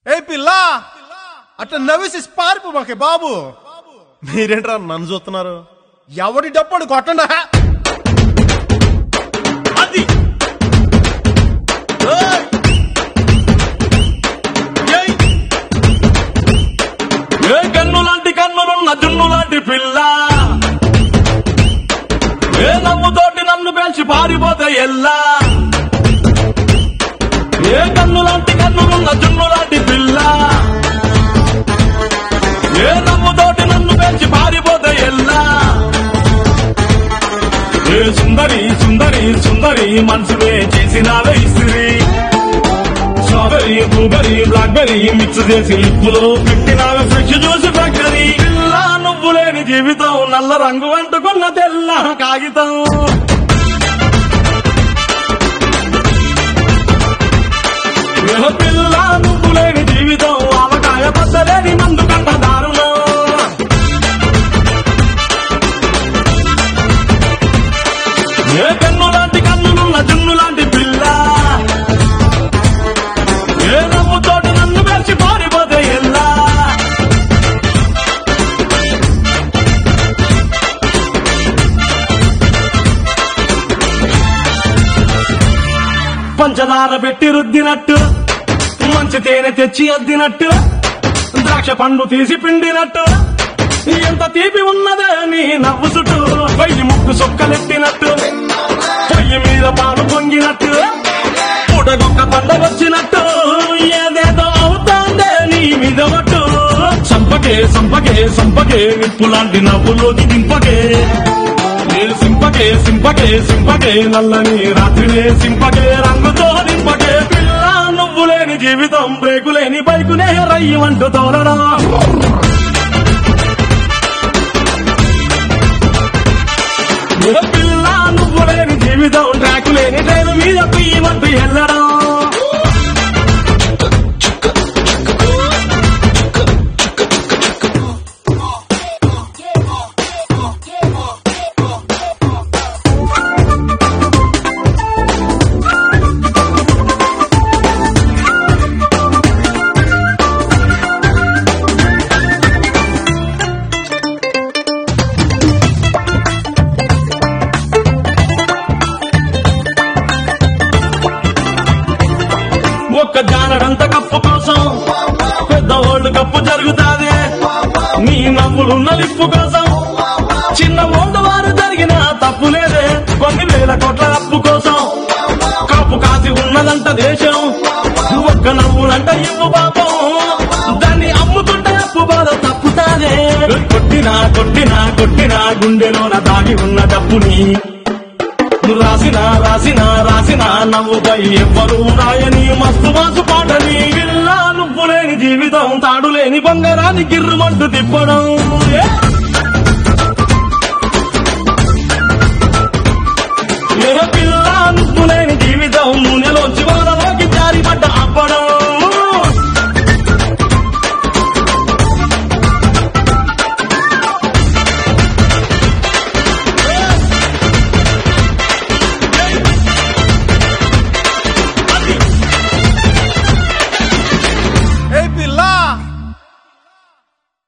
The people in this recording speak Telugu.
ఏ పిల్ల అట్లా నవ్వేసి పారిపో మాకే బాబు మీరేంట్రా నన్ను చూస్తున్నారు ఎవడి డప్పుడు కొట్టండా అది ఏయ్! ఏయ్! ఏ కన్ను లాంటి కన్నులున్న జున్ను లాంటి పిల్ల ఏ నవ్వుతోటి నన్ను పెంచి పారిపోతే ఎల్లా ఏ కన్ను లాంటి కన్నులున్న జున్ను లాంటి పిల్ల ఏ నవ్వుతోటి నన్ను పెంచి పారిపోతే ఎల్లా ఏ సుందరి సుందరి సుందరి మనసులే చేసినావే ఇస్త్రీ స్ట్రాబెరీ బ్లూబెరీ బ్లాక్బెరీ మిక్స్ చేసి లిప్పులో పెట్టినావి ఫ్రెష్ జ్యూస్ ఫ్యాక్టరీ పిల్ల నువ్వు లేని జీవితం నల్ల రంగు అంటుకున్న తెల్ల కాగితం ఏ పిల్ల నువ్వు లేని జీవితం ఆవకాయ పచ్చలేని మందు కంట దారుణం ఏ కన్ను లాంటి కన్నులున్న జున్ను లాంటి పిల్ల ఏ నవ్వుతోటి నన్ను వేసి పారిపోతే ఎల్లా పంచదార పెట్టి రుద్దినట్టు మంచి తేనె తెచ్చి అద్దినట్టు ద్రాక్ష పండు తీసి పిండినట్టు ఎంత తీపి ఉన్నదే నీ నవ్వు చుట్టూ వెయ్యి ముక్కు సొక్కలెట్టినట్టు పొయ్యి మీద పాలు పొంగినట్టు పుటగొక్క పండ వచ్చినట్టు ఏదేదో అవుతాందే నీ మీద ఒట్టు సంపకే సంపకే సంపకే నిప్పు లాంటి నవ్వులోకి దింపకే నేను సింపకే సింపకే సింపకే నల్లని రాత్రినే సింపకే రంగుతో నింపకే పిల్ల నువ్వు లేని జీవితం బ్రేకు లేని బైకునే రయ్యమంటూ తోలరా ఏ పిల్ల నువ్వు లేని జీవితం ట్రాకు లేని ట్రైన్ మీద పియ్యమంటూ ఎల్లడం ఒక్క జానడంత కప్పు కోసం పెద్ద ఓల్డ్ కప్పు జరుగుతాది నీ నవ్వులున్న లిప్పు కోసం చిన్న ఓల్డ్ వారు జరిగిన తప్పు లేదే కొన్ని వేల కోట్ల అప్పు కోసం కాపు కాసి ఉన్నదంట దేశం ఒక్క నవ్వులంట ఇవ్వు పాపం దాన్ని అమ్ముకుంటే అప్పు బాధ తప్పుతాదే కొట్టినా కొట్టినా కొట్టినా గుండెలోన దాగి ఉన్న డబ్బుని రాసిన రాసిన రాసిన నవ్వుపై ఎవ్వరూ రాయని మస్తు మాసు పాటని ఇల్లా నువ్వు లేని జీవితం తాడు లేని బంగారాన్ని గిర్రుమంటూ తిప్పడం ఏ!